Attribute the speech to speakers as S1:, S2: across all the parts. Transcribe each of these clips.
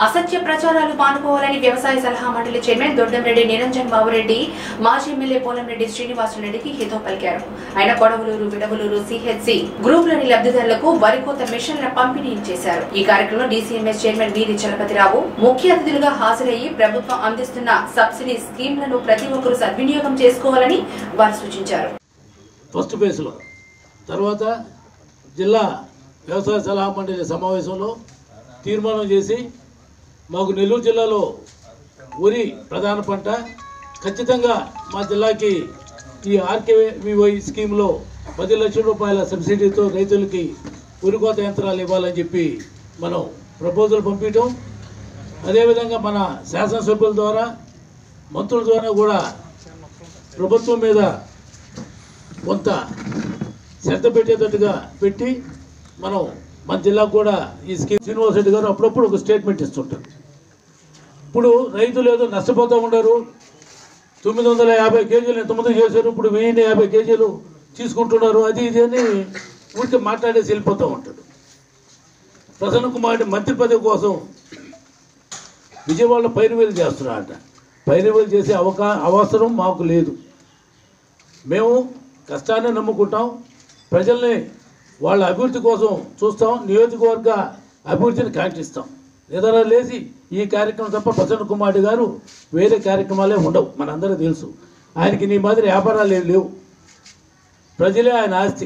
S1: అసత్య ప్రచారాలు మానుకోవాలని వ్యవసాయ సలహా మండలి చైర్మన్ దొడ్డంరెడ్డి నిరంజన్ బాబురెడ్డి మాజీ ఎమ్మెల్యే పోలంరెడ్డి శ్రీనివాసరెడ్డికి హితో పలికారు ఆయన కొడవలూరు విడవలూరు సిహెచ్సి గ్రూపులోని లబ్ధిదారులకు వరికోత మిషన్ల పంపిణీ చేశారు ఈ కార్యక్రమంలో డీసీఎంఎస్ చైర్మన్ వీరి చలపతిరావు ముఖ్య అతిథులుగా హాజరయ్యి ప్రభుత్వం అందిస్తున్న సబ్సిడీ స్కీమ్లను ప్రతి ఒక్కరూ సద్వినియోగం చేసుకోవాలని వారు సూచించారు
S2: ఫస్ట్ ఫేజ్లో తర్వాత జిల్లా వ్యవసాయ సలహా మండలి సమావేశంలో తీర్మానం చేసి మాకు నెల్లూరు జిల్లాలో వరి ప్రధాన పంట ఖచ్చితంగా మా జిల్లాకి ఈ ఆర్కేవివై స్కీమ్లో పది లక్షల రూపాయల సబ్సిడీతో రైతులకి వరి కోత యంత్రాలు ఇవ్వాలని చెప్పి మనం ప్రపోజల్ పంపించడం అదేవిధంగా మన శాసనసభ్యుల ద్వారా మంత్రుల ద్వారా కూడా ప్రభుత్వం మీద కొంత శ్రద్ధ పెట్టేటట్టుగా పెట్టి మనం మన జిల్లాకు కూడా ఈ స్కీమ్ శ్రీనివాస్ రెడ్డి గారు అప్పుడప్పుడు ఒక స్టేట్మెంట్ ఇస్తుంటారు ఇప్పుడు రైతులు ఏదో నష్టపోతూ ఉండరు తొమ్మిది వందల యాభై కేజీలు ఎంతమంది చేశారు ఇప్పుడు వెయ్యి యాభై కేజీలు తీసుకుంటున్నారు అది ఇది అని ఊరికి మాట్లాడేసి వెళ్ళిపోతూ ఉంటాడు ప్రసన్న కుమార్ మంత్రి పదవి కోసం విజయవాడలో పైరువేలు చేస్తున్నాడట పైరువేలు చేసే అవకా అవసరం మాకు లేదు మేము కష్టాన్ని నమ్ముకుంటాం ప్రజల్ని వాళ్ళ అభివృద్ధి కోసం చూస్తాం నియోజకవర్గ అభివృద్ధిని కాంక్షిస్తాం ఏదైనా లేచి ఈ కార్యక్రమం తప్ప ప్రసన్న కుమార్ గారు వేరే కార్యక్రమాలే ఉండవు మనందరూ తెలుసు ఆయనకి నీ మాదిరి వ్యాపారాలు ఏం లేవు ప్రజలే ఆయన ఆస్తి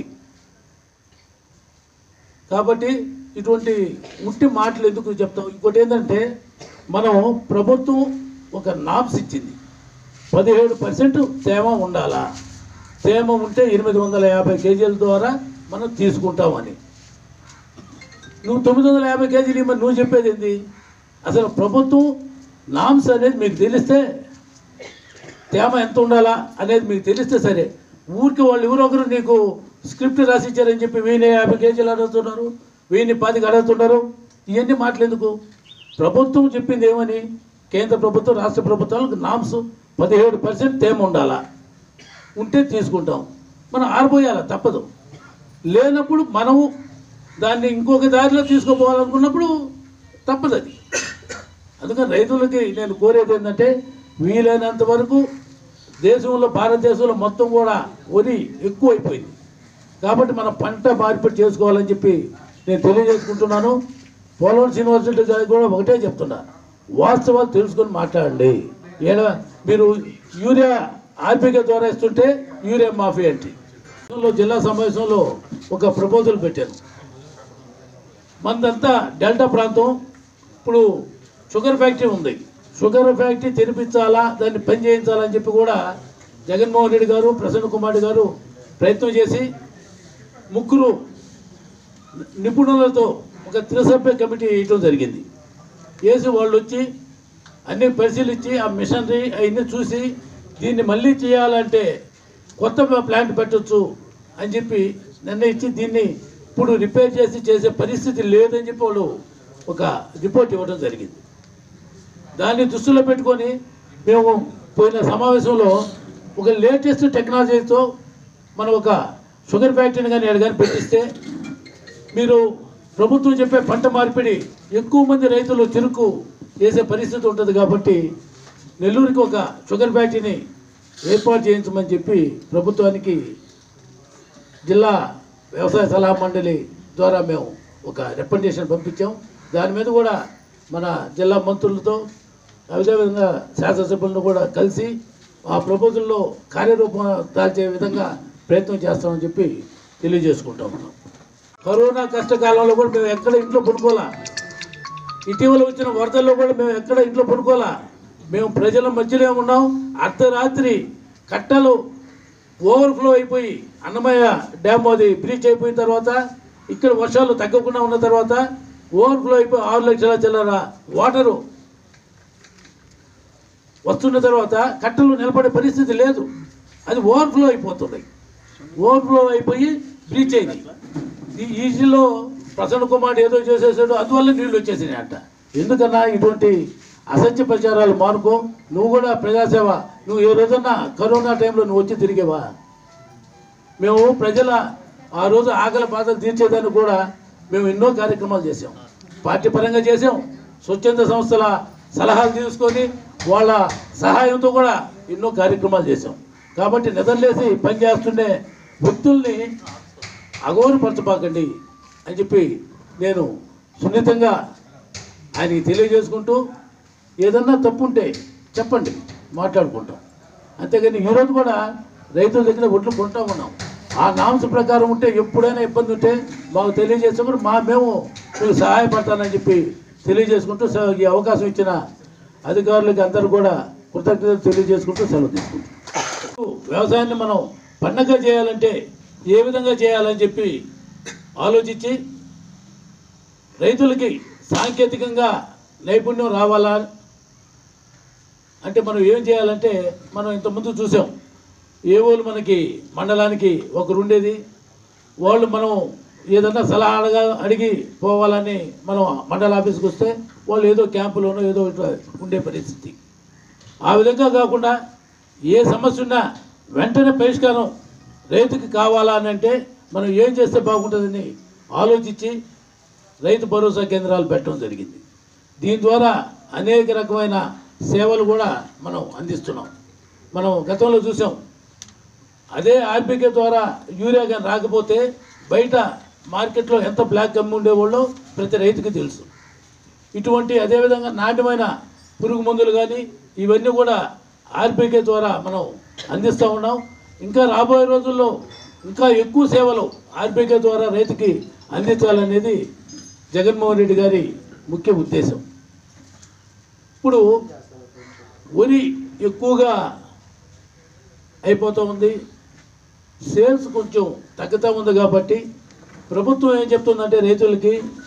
S2: కాబట్టి ఇటువంటి ఉట్టి మాటలు ఎందుకు చెప్తాం ఇంకోటి ఏంటంటే మనం ప్రభుత్వం ఒక నామ్స్ ఇచ్చింది పదిహేడు పర్సెంట్ తేమ ఉండాలా తేమ ఉంటే ఎనిమిది వందల యాభై కేజీల ద్వారా మనం తీసుకుంటామని నువ్వు తొమ్మిది వందల యాభై కేజీలు ఇవ్వమని నువ్వు చెప్పేది ఏంది అసలు ప్రభుత్వం నామ్స్ అనేది మీకు తెలిస్తే తేమ ఎంత ఉండాలా అనేది మీకు తెలిస్తే సరే ఊరికి వాళ్ళు ఎవరో ఒకరు నీకు స్క్రిప్ట్ రాసి ఇచ్చారని చెప్పి వెయ్యి యాభై కేజీలు అడుగుతున్నారు వెయ్యి పాతికి అడుగుతున్నారు ఇవన్నీ మాటలెందుకు ప్రభుత్వం చెప్పింది ఏమని కేంద్ర ప్రభుత్వం రాష్ట్ర ప్రభుత్వాలకు నామ్స్ పదిహేడు పర్సెంట్ తేమ ఉండాలా ఉంటే తీసుకుంటాం మనం ఆరిపోయాల తప్పదు లేనప్పుడు మనము దాన్ని ఇంకొక దారిలో తీసుకుపోవాలనుకున్నప్పుడు తప్పదు అది అందుకని రైతులకి నేను కోరేది ఏంటంటే వీలైనంత వరకు దేశంలో భారతదేశంలో మొత్తం కూడా వరి ఎక్కువైపోయింది కాబట్టి మనం పంట మార్పిడి చేసుకోవాలని చెప్పి నేను తెలియజేసుకుంటున్నాను పోలవరం యూనివర్సిటీ గారికి కూడా ఒకటే చెప్తున్నా వాస్తవాలు తెలుసుకొని మాట్లాడండి ఏడ మీరు యూరియా ఆర్పిక ద్వారా ఇస్తుంటే యూరియా మాఫీ అంటే జిల్లా సమావేశంలో ఒక ప్రపోజల్ పెట్టాను మనదంతా డెల్టా ప్రాంతం ఇప్పుడు షుగర్ ఫ్యాక్టరీ ఉంది షుగర్ ఫ్యాక్టరీ తెరిపించాలా దాన్ని పని చేయించాలని చెప్పి కూడా జగన్మోహన్ రెడ్డి గారు ప్రసన్న కుమార్ గారు ప్రయత్నం చేసి ముగ్గురు నిపుణులతో ఒక త్రిసభ్య కమిటీ వేయటం జరిగింది వేసి వాళ్ళు వచ్చి అన్నీ పరిశీలించి ఆ మిషనరీ అవన్నీ చూసి దీన్ని మళ్ళీ చేయాలంటే కొత్త ప్లాంట్ పెట్టొచ్చు అని చెప్పి నిర్ణయించి దీన్ని ఇప్పుడు రిపేర్ చేసి చేసే పరిస్థితి లేదని చెప్పి వాళ్ళు ఒక రిపోర్ట్ ఇవ్వడం జరిగింది దాన్ని దృష్టిలో పెట్టుకొని మేము పోయిన సమావేశంలో ఒక లేటెస్ట్ టెక్నాలజీతో మనం ఒక షుగర్ ఫ్యాక్టరీని కానీ ఎక్కడ కానీ పెట్టిస్తే మీరు ప్రభుత్వం చెప్పే పంట మార్పిడి ఎక్కువ మంది రైతులు చెరుకు చేసే పరిస్థితి ఉంటుంది కాబట్టి నెల్లూరుకి ఒక షుగర్ ఫ్యాక్టరీని ఏర్పాటు చేయించమని చెప్పి ప్రభుత్వానికి జిల్లా వ్యవసాయ సలహా మండలి ద్వారా మేము ఒక రికమెండేషన్ పంపించాం దాని మీద కూడా మన జిల్లా మంత్రులతో అదేవిధంగా శాసనసభ్యులను కూడా కలిసి ఆ ప్రపోజల్లో కార్యరూపం దాల్చే విధంగా ప్రయత్నం చేస్తామని చెప్పి తెలియజేసుకుంటాం మనం కరోనా కష్టకాలంలో కూడా మేము ఎక్కడ ఇంట్లో పడుకోవాలా ఇటీవల వచ్చిన వరదల్లో కూడా మేము ఎక్కడ ఇంట్లో పడుకోవాలా మేము ప్రజల మధ్యలో ఉన్నాం అర్ధరాత్రి కట్టలు ఓవర్ఫ్లో అయిపోయి అన్నమయ్య డ్యామ్ అది బ్రీచ్ అయిపోయిన తర్వాత ఇక్కడ వర్షాలు తగ్గకుండా ఉన్న తర్వాత ఓవర్ఫ్లో అయిపోయి ఆరు లక్షల చిల్లర వాటరు వస్తున్న తర్వాత కట్టలు నిలబడే పరిస్థితి లేదు అది ఓవర్ఫ్లో అయిపోతుంది ఓవర్ఫ్లో అయిపోయి బ్రీచ్ అయింది ఈ ఈజీలో ప్రసన్న కుమార్ ఏదో చేసేసాడు అందువల్ల నీళ్ళు వచ్చేసినాయి అంట ఎందుకన్నా ఇటువంటి అసత్య ప్రచారాలు మానుకో నువ్వు కూడా ప్రజాసేవ నువ్వు ఏ రోజన్నా కరోనా టైంలో నువ్వు వచ్చి తిరిగేవా మేము ప్రజల ఆ రోజు ఆకలి బాధలు తీర్చేదానికి కూడా మేము ఎన్నో కార్యక్రమాలు చేసాం పార్టీ పరంగా చేసాం స్వచ్ఛంద సంస్థల సలహాలు తీసుకొని వాళ్ళ సహాయంతో కూడా ఎన్నో కార్యక్రమాలు చేశాం కాబట్టి నిద్రలేసి పనిచేస్తుండే వ్యక్తుల్ని అగౌరవపరచబాకండి అని చెప్పి నేను సున్నితంగా ఆయనకి తెలియజేసుకుంటూ ఏదన్నా తప్పు ఉంటే చెప్పండి మాట్లాడుకుంటాం అంతేగాని ఈరోజు కూడా రైతుల దగ్గర ఒట్లు కొంటా ఉన్నాం ఆ నామ్స్ ప్రకారం ఉంటే ఎప్పుడైనా ఇబ్బంది ఉంటే మాకు తెలియజేసుకుని మా మేము మీకు సహాయపడతానని చెప్పి తెలియజేసుకుంటూ స- ఈ అవకాశం ఇచ్చిన అధికారులకి అందరూ కూడా కృతజ్ఞతలు తెలియజేసుకుంటూ సెలవు తీసుకుంటాం వ్యవసాయాన్ని మనం పండగ చేయాలంటే ఏ విధంగా చేయాలని చెప్పి ఆలోచించి రైతులకి సాంకేతికంగా నైపుణ్యం రావాలా అంటే మనం ఏం చేయాలంటే మనం ఇంతకుముందు చూసాం ఏ వాళ్ళు మనకి మండలానికి ఒకరు ఉండేది వాళ్ళు మనం ఏదన్నా సలహా అడగా అడిగి పోవాలని మనం మండల ఆఫీస్కి వస్తే వాళ్ళు ఏదో క్యాంపులోనో ఏదో ఇట్లా ఉండే పరిస్థితి ఆ విధంగా కాకుండా ఏ సమస్య ఉన్నా వెంటనే పరిష్కారం రైతుకి కావాలా అని అంటే మనం ఏం చేస్తే బాగుంటుందని ఆలోచించి రైతు భరోసా కేంద్రాలు పెట్టడం జరిగింది దీని ద్వారా అనేక రకమైన సేవలు కూడా మనం అందిస్తున్నాం మనం గతంలో చూసాం అదే ఆర్బీకే ద్వారా యూరియా కానీ రాకపోతే బయట మార్కెట్లో ఎంత బ్లాక్ అమ్మి ఉండేవాళ్ళో ప్రతి రైతుకి తెలుసు ఇటువంటి అదేవిధంగా నాణ్యమైన పురుగు మందులు కానీ ఇవన్నీ కూడా ఆర్బీకే ద్వారా మనం అందిస్తూ ఉన్నాం ఇంకా రాబోయే రోజుల్లో ఇంకా ఎక్కువ సేవలు ఆర్బీకే ద్వారా రైతుకి అందించాలనేది జగన్మోహన్ రెడ్డి గారి ముఖ్య ఉద్దేశం ఇప్పుడు వరి ఎక్కువగా అయిపోతూ ఉంది సేల్స్ కొంచెం తగ్గుతూ ఉంది కాబట్టి ప్రభుత్వం ఏం చెప్తుందంటే రైతులకి